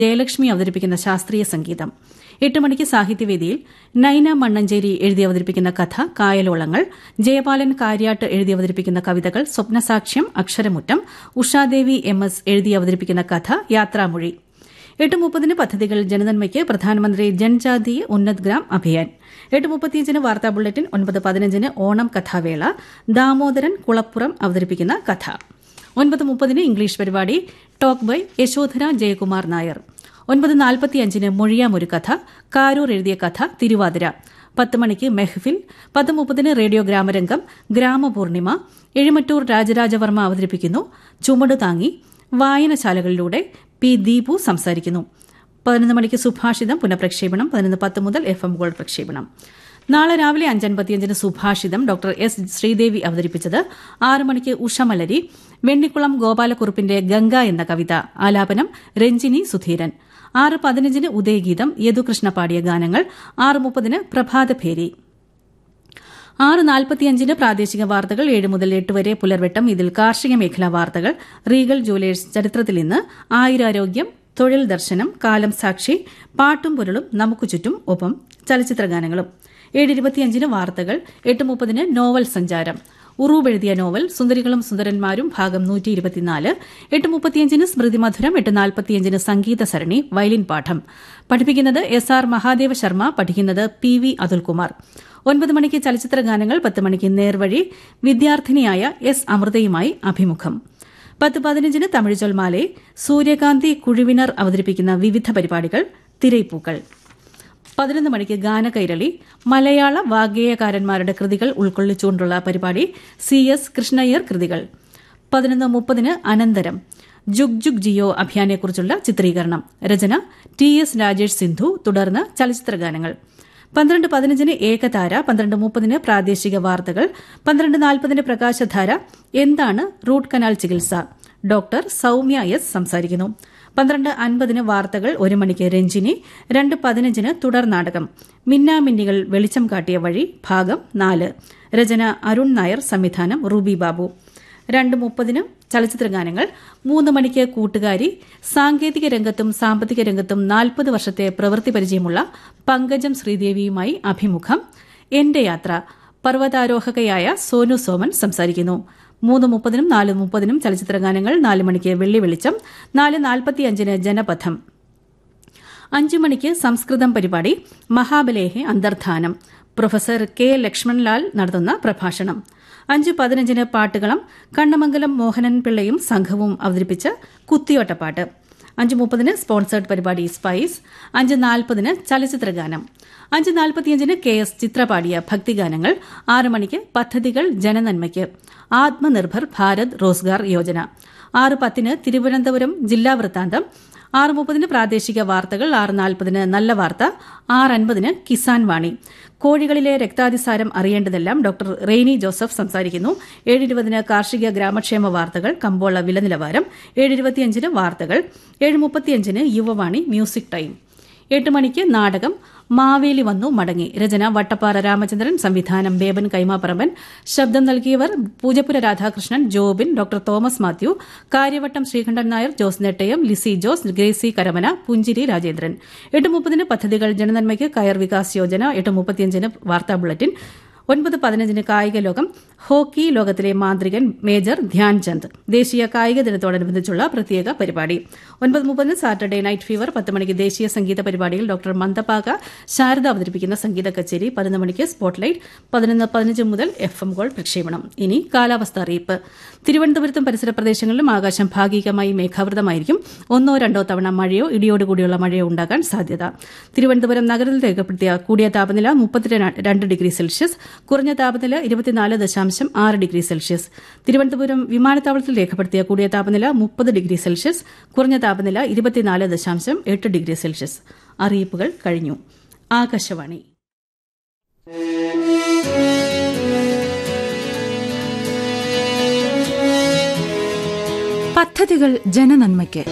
ജയലക്ഷ്മി അവതരിപ്പിക്കുന്ന ശാസ്ത്രീയ സംഗീതം എട്ട് മണിക്ക് സാഹിത്യവേദിയിൽ നൈന മണ്ണഞ്ചേരി എഴുതി അവതരിപ്പിക്കുന്ന കഥ കായലോളങ്ങൾ ജയപാലൻ കാര്യാട്ട് എഴുതി അവതരിപ്പിക്കുന്ന കവിതകൾ സ്വപ്നസാക്ഷ്യം അക്ഷരമുറ്റം ഉഷാദേവി എം എസ് എഴുതി അവതരിപ്പിക്കുന്ന കഥ യാത്രാമൊഴി എട്ട് മുപ്പതിന് പദ്ധതികൾ ജനനന്മയ്ക്ക് പ്രധാനമന്ത്രി ജൻജാതീയ ഉന്നത് ഗ്രാം അഭിയാൻ എട്ട് മുപ്പത്തിയഞ്ചിന് വാർത്താ ബുള്ളറ്റിൻ ഒൻപത് പതിനഞ്ചിന് ഓണം കഥാവേള ദാമോദരൻ കുളപ്പുറം അവതരിപ്പിക്കുന്ന കഥ ഒൻപത് മുപ്പതിന് ഇംഗ്ലീഷ് പരിപാടി ടോക്ക് ബൈ യശോധര ജയകുമാർ നായർ ഒൻപത് നാൽപ്പത്തിയഞ്ചിന് മൊഴിയാമൊരു കഥ കാരൂർ എഴുതിയ കഥ തിരുവാതിര പത്ത് മണിക്ക് മെഹ്ഫിൽ പത്ത് മുപ്പതിന് റേഡിയോ ഗ്രാമരംഗം ഗ്രാമപൂർണിമ എഴുമറ്റൂർ രാജരാജവർമ്മ അവതരിപ്പിക്കുന്നു ചുമട് താങ്ങി വായനശാലകളിലൂടെ പി ദീപു സംസാരിക്കുന്നു പതിനൊന്ന് മണിക്ക് സുഭാഷിതം പുനഃപ്രക്ഷേപണം പതിനൊന്ന് പത്ത് മുതൽ എഫ് എം ഗോൾഡ് പ്രക്ഷേപണം നാളെ രാവിലെ അഞ്ചൻപത്തിയഞ്ചിന് സുഭാഷിതം ഡോക്ടർ എസ് ശ്രീദേവി അവതരിപ്പിച്ചത് ആറ് മണിക്ക് ഉഷമലരി വെണ്ണിക്കുളം ഗോപാലക്കുറുപ്പിന്റെ ഗംഗ എന്ന കവിത ആലാപനം രഞ്ജിനി സുധീരൻ ആറ് പതിനഞ്ചിന് ഉദയഗീതം യദുകൃഷ്ണ പാടിയ ഗാനങ്ങൾ ആറ് മുപ്പതിന് പ്രഭാതഭേരി ആറ് നാൽപ്പത്തിയഞ്ചിന് പ്രാദേശിക വാർത്തകൾ ഏഴ് മുതൽ എട്ട് വരെ പുലർവെട്ടം ഇതിൽ കാർഷിക മേഖലാ വാർത്തകൾ റീഗൽ ജുവലേഴ്സ് ചരിത്രത്തിൽ ഇന്ന് ആയുരാരോഗ്യം തൊഴിൽ ദർശനം കാലം സാക്ഷി പാട്ടും പൊരുളും നമുക്ക് ചുറ്റും ഒപ്പം ചലച്ചിത്ര ഗാനങ്ങളും ഏഴ് ഇരുപത്തിയഞ്ചിന് വാർത്തകൾ എട്ട് മുപ്പതിന് നോവൽ സഞ്ചാരം ഉറൂബ് എഴുതിയ നോവൽ സുന്ദരികളും സുന്ദരന്മാരും ഭാഗം നൂറ്റി ഇരുപത്തിനാല് എട്ട് മുപ്പത്തിയഞ്ചിന് സ്മൃതി മധുരം എട്ട് നാൽപ്പത്തിയഞ്ചിന് സംഗീത സരണി വയലിൻ പാഠം പഠിപ്പിക്കുന്നത് എസ് ആർ മഹാദേവ ശർമ്മ പഠിക്കുന്നത് പി വി അതുൽകുമാർ ഒൻപത് മണിക്ക് ചലച്ചിത്ര ഗാനങ്ങൾ പത്ത് മണിക്ക് നേർവഴി വിദ്യാർത്ഥിനിയായ എസ് അമൃതയുമായി അഭിമുഖം പത്ത് പതിനഞ്ചിന് തമിഴ് ചൊൽമാലെ സൂര്യകാന്തി കുഴുവിനർ അവതരിപ്പിക്കുന്ന വിവിധ പരിപാടികൾ തിരൈപ്പൂക്കൾ പതിനൊന്ന് മണിക്ക് ഗാനകൈരളി മലയാള വാഗ്ഗേയകാരന്മാരുടെ കൃതികൾ ഉൾക്കൊള്ളിച്ചുകൊണ്ടുള്ള പരിപാടി സി എസ് കൃഷ്ണയ്യർ കൃതികൾ പതിനൊന്ന് മുപ്പതിന് അനന്തരം ജുഗ് ജുഗ് ജിയോ അഭിയാനെക്കുറിച്ചുള്ള ചിത്രീകരണം രചന ടി എസ് രാജേഷ് സിന്ധു തുടർന്ന് ചലച്ചിത്ര ഗാനങ്ങൾ പന്ത്രണ്ട് പതിനഞ്ചിന് ഏകതാര പന്ത്രണ്ട് മുപ്പതിന് പ്രാദേശിക വാർത്തകൾ പന്ത്രണ്ട് നാൽപ്പതിന് പ്രകാശധാര എന്താണ് റൂട്ട് കനാൽ ചികിത്സ ഡോക്ടർ സൌമ്യ എസ് സംസാരിക്കുന്നു പന്ത്രണ്ട് അൻപതിന് വാർത്തകൾ ഒരു മണിക്ക് രഞ്ജിനി രണ്ട് പതിനഞ്ചിന് തുടർ നാടകം മിന്നാമിന്നികൾ വെളിച്ചം കാട്ടിയ വഴി ഭാഗം നാല് രചന അരുൺ നായർ സംവിധാനം റൂബി ബാബു രണ്ട് മുപ്പതിന് ചലച്ചിത്ര ഗാനങ്ങൾ മൂന്ന് മണിക്ക് കൂട്ടുകാരി സാങ്കേതിക രംഗത്തും സാമ്പത്തിക രംഗത്തും നാൽപ്പത് വർഷത്തെ പ്രവൃത്തി പരിചയമുള്ള പങ്കജം ശ്രീദേവിയുമായി അഭിമുഖം എന്റെ യാത്ര പർവ്വതാരോഹകയായ സോനു സോമൻ സംസാരിക്കുന്നു മൂന്ന് മുപ്പതിനും നാല് മുപ്പതിനും ചലച്ചിത്ര ഗാനങ്ങൾ നാല് മണിക്ക് വെള്ളി വെളിച്ചം നാല് നാൽപ്പത്തിയഞ്ചിന് ജനപഥം അഞ്ചു മണിക്ക് സംസ്കൃതം പരിപാടി മഹാബലേഹെ അന്തർധാനം പ്രൊഫസർ കെ ലക്ഷ്മൺലാൽ നടത്തുന്ന പ്രഭാഷണം അഞ്ച് പതിനഞ്ചിന് പാട്ടുകളം കണ്ണമംഗലം മോഹനൻ പിള്ളയും സംഘവും അവതരിപ്പിച്ച കുത്തിയോട്ടപ്പാട്ട് അഞ്ച് മുപ്പതിന് സ്പോൺസേഡ് പരിപാടി സ്പൈസ് അഞ്ച് നാൽപ്പതിന് ചലച്ചിത്ര ഗാനം അഞ്ച് നാൽപ്പത്തിയഞ്ചിന് കെ എസ് ചിത്ര പാടിയ ഭക്തിഗാനങ്ങൾ ആറ് മണിക്ക് പദ്ധതികൾ ജനനന്മയ്ക്ക് ആത്മനിർഭർ ഭാരത് റോസ്ഗാർ യോജന ആറ് പത്തിന് തിരുവനന്തപുരം ജില്ലാ വൃത്താന്തം ആറ് മുപ്പതിന് പ്രാദേശിക വാർത്തകൾ ആറ് നാൽപ്പതിന് നല്ല വാർത്ത ആറ് അൻപതിന് കിസാൻ വാണി കോഴികളിലെ രക്താതിസാരം അറിയേണ്ടതെല്ലാം ഡോക്ടർ റെയ്നി ജോസഫ് സംസാരിക്കുന്നു ഏഴ് ഇരുപതിന് കാർഷിക ഗ്രാമക്ഷേമ വാർത്തകൾ കമ്പോള വില നിലവാരം ഏഴ് ഇരുപത്തിയഞ്ചിന് വാർത്തകൾ ഏഴ് മുപ്പത്തിയഞ്ചിന് യുവവാണി മ്യൂസിക് ടൈം എട്ട് മണിക്ക് നാടകം മാവേലി വന്നു മടങ്ങി രചന വട്ടപ്പാറ രാമചന്ദ്രൻ സംവിധാനം ബേബൻ കൈമാപ്പറമ്പൻ ശബ്ദം നൽകിയവർ പൂജപ്പുര രാധാകൃഷ്ണൻ ജോബിൻ ഡോക്ടർ തോമസ് മാത്യു കാര്യവട്ടം ശ്രീകണ്ഠൻ നായർ ജോസ് നെട്ടയം ലിസി ജോസ് ഗ്രേസി കരമന പുഞ്ചിരി രാജേന്ദ്രൻ എട്ട് മുപ്പതിന് പദ്ധതികൾ ജനനന്മയ്ക്ക് കയർ വികാസ് യോജന എട്ട് മുപ്പത്തിയഞ്ചിന് വാർത്താ ബുള്ളറ്റിൻ ഒൻപത് പതിനഞ്ചിന് കായിക ലോകം ഹോക്കി ലോകത്തിലെ മാന്ത്രികൻ മേജർ ധ്യാൻചന്ദ് ദേശീയ കായിക ദിനത്തോടനുബന്ധിച്ചുള്ള പ്രത്യേക പരിപാടി ഒൻപത് മുപ്പതിന് സാറ്റർഡേ നൈറ്റ് ഫീവർ പത്ത് മണിക്ക് ദേശീയ സംഗീത പരിപാടിയിൽ ഡോക്ടർ മന്ദപാക ശാരദ അവതരിപ്പിക്കുന്ന സംഗീത കച്ചേരി പതിനൊന്ന് മണിക്ക് സ്പോട്ട്ലൈറ്റ് പതിനൊന്ന് പതിനഞ്ച് മുതൽ എഫ് എം ഗോൾ പ്രക്ഷേപണം ഇനി കാലാവസ്ഥ അറിയിപ്പ് തിരുവനന്തപുരത്തും പരിസര പ്രദേശങ്ങളിലും ആകാശം ഭാഗികമായി മേഘാവൃതമായിരിക്കും ഒന്നോ രണ്ടോ തവണ മഴയോ ഇടിയോടുകൂടിയുള്ള മഴയോ ഉണ്ടാകാൻ സാധ്യത തിരുവനന്തപുരം നഗരത്തിൽ രേഖപ്പെടുത്തിയ കൂടിയ താപനില മുപ്പത്തിരണ്ട് ഡിഗ്രി സെൽഷ്യസ് കുറഞ്ഞ താപനില ഇരുപത്തിനാല് ദശാംശം ആറ് ഡിഗ്രി സെൽഷ്യസ് തിരുവനന്തപുരം വിമാനത്താവളത്തിൽ രേഖപ്പെടുത്തിയ കൂടിയ താപനില മുപ്പത് ഡിഗ്രി സെൽഷ്യസ് കുറഞ്ഞ താപനില ഇരുപത്തിനാല് ദശാംശം എട്ട് ഡിഗ്രി സെൽഷ്യസ് അറിയിപ്പുകൾ കഴിഞ്ഞു ആകാശവാണി പദ്ധതികൾ ജനനന്മയ്ക്ക്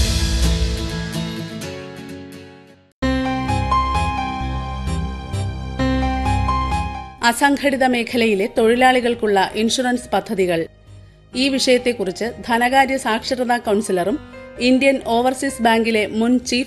അസംഘടിത മേഖലയിലെ തൊഴിലാളികൾക്കുള്ള ഇൻഷുറൻസ് പദ്ധതികൾ ഈ വിഷയത്തെക്കുറിച്ച് ധനകാര്യ സാക്ഷരതാ കൌൺസിലറും ഇന്ത്യൻ ഓവർസീസ് ബാങ്കിലെ മുൻ ചീഫ്